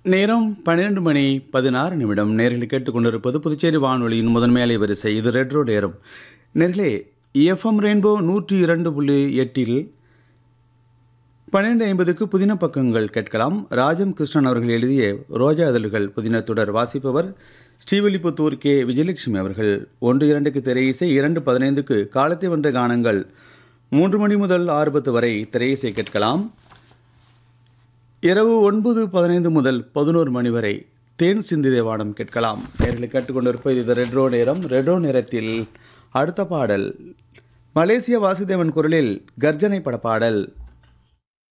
நேரம் பன்னிரண்டு மணி பதினாறு நிமிடம் நேரில் கேட்டுக்கொண்டிருப்பது புதுச்சேரி வானொலியின் முதன்மை அலைவரிசை இது ரெட்ரோ நேரம் நேர்களே எஃப்எம் ரெயின்போ நூற்றி இரண்டு புள்ளி எட்டில் பன்னிரண்டு ஐம்பதுக்கு புதின பக்கங்கள் கேட்கலாம் ராஜம் கிருஷ்ணன் அவர்கள் எழுதிய ரோஜா இதழ்கள் புதின தொடர் வாசிப்பவர் ஸ்ரீவில்லிபுத்தூர் கே விஜயலட்சுமி அவர்கள் ஒன்று இரண்டுக்கு திரையிசை இரண்டு பதினைந்துக்கு காலத்தை வென்ற கானங்கள் மூன்று மணி முதல் ஆறு பத்து வரை திரையிசை கேட்கலாம் இரவு ஒன்பது பதினைந்து முதல் பதினோரு மணி வரை தேன் சிந்தி தேவானம் கேட்கலாம் நேர்களை கேட்டுக்கொண்டிருப்பது இது ரெட்ரோ நேரம் ரெட்ரோ நேரத்தில் அடுத்த பாடல் மலேசிய வாசுதேவன் குரலில் கர்ஜனை பட பாடல்